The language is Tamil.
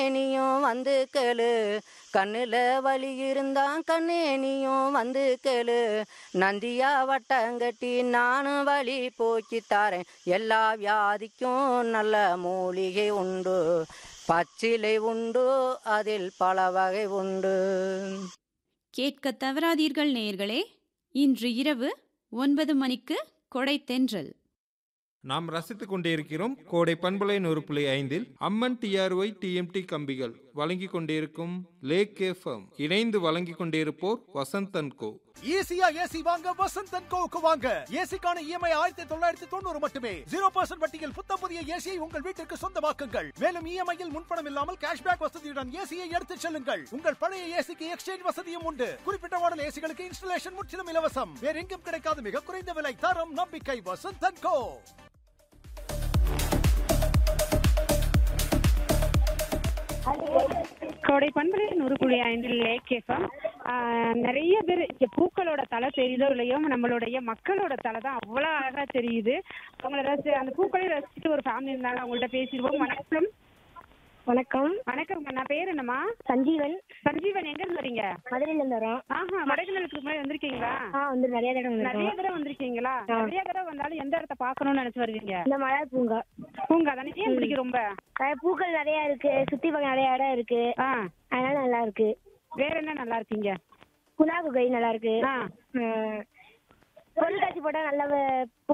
நீயும் வந்து கேளு கண்ணுல வலி இருந்தா கண்ணே நீயும் வந்து கேளு நந்தியா வட்டங்கட்டி நானும் வழி போக்கி தாரேன் எல்லா வியாதிக்கும் நல்ல மூலிகை உண்டு பச்சிலை உண்டு அதில் பல வகை உண்டு கேட்க தவறாதீர்கள் நேயர்களே இன்று இரவு ஒன்பது மணிக்கு கொடை தென்றல் நாம் ரசித்துக் கொண்டிருக்கிறோம் கோடை பண்பலை நூறு புள்ளி ஐந்தில் அம்மன் டிஆர்ஒய் டிஎம்டி கம்பிகள் வழங்கிக் கொண்டிருக்கும் லேக் எஃப்எம் இணைந்து வழங்கிக் கொண்டிருப்போர் வசந்தன் கோ ஈஸியா ஏசி வாங்க வசந்த் அண்ட் கோவுக்கு வாங்க ஏசிக்கான இஎம்ஐ ஆயிரத்தி தொள்ளாயிரத்தி தொண்ணூறு மட்டுமே ஜீரோ பர்சன்ட் வட்டியில் புத்தம் புதிய ஏசியை உங்கள் வீட்டிற்கு சொந்தமாக்குங்கள் மேலும் இஎம்ஐயில் முன்பணம் இல்லாமல் கேஷ்பேக் வசதியுடன் ஏசியை எடுத்துச் செல்லுங்கள் உங்கள் பழைய ஏசிக்கு எக்ஸ்சேஞ்ச் வசதியும் உண்டு குறிப்பிட்ட மாடல் ஏசிகளுக்கு இன்ஸ்டலேஷன் முற்றிலும் இலவசம் வேற எங்கும் கிடைக்காத மிக குறைந்த விலை தரம் நம்பிக்கை வசந்த் அண்ட் கோ கோடை பண்பலை நூறு புள்ளி ஐந்தில் லேக் எஃப்எம் நிறைய பேர் இங்க பூக்களோட தலை தெரியுதோ இல்லையோ நம்மளுடைய மக்களோட தலை தான் அவ்வளோ அழகா தெரியுது அவங்கள ரசி அந்த பூக்களையும் ரசிச்சுட்டு ஒரு ஃபேமிலி இருந்தாங்க அவங்கள்ட்ட பேசிடுவோம் வணக்கம் வணக்கம் வணக்கம் நான் பேர் என்னம்மா சஞ்சீவன் சஞ்சீவன் எங்க இருந்து வரீங்க மதுரையில இருந்து வரோம் ஆஹா வடகிழக்கு முன்னாடி வந்திருக்கீங்களா ஆ வந்து நிறைய தடவை நிறைய வந்திருக்கோம் தடவை வந்திருக்கீங்களா ஆ. நிறைய தடவை வந்தாலும் எந்த இடத்த பார்க்கணும்னு நினைச்சு வருவீங்க இந்த மலர் பூங்கா பூங்கா தானே ஏன் பிடிக்கும் ரொம்ப நிறைய பூக்கள் நிறைய இருக்கு சுத்தி பார்க்க நிறைய இடம் இருக்கு ஆ அதனால நல்லா இருக்கு வேற என்ன நல்லா இருக்கீங்க குணா குகை நல்லா இருக்கு ஆ ம், பொருட்காட்சி போட்டா நல்ல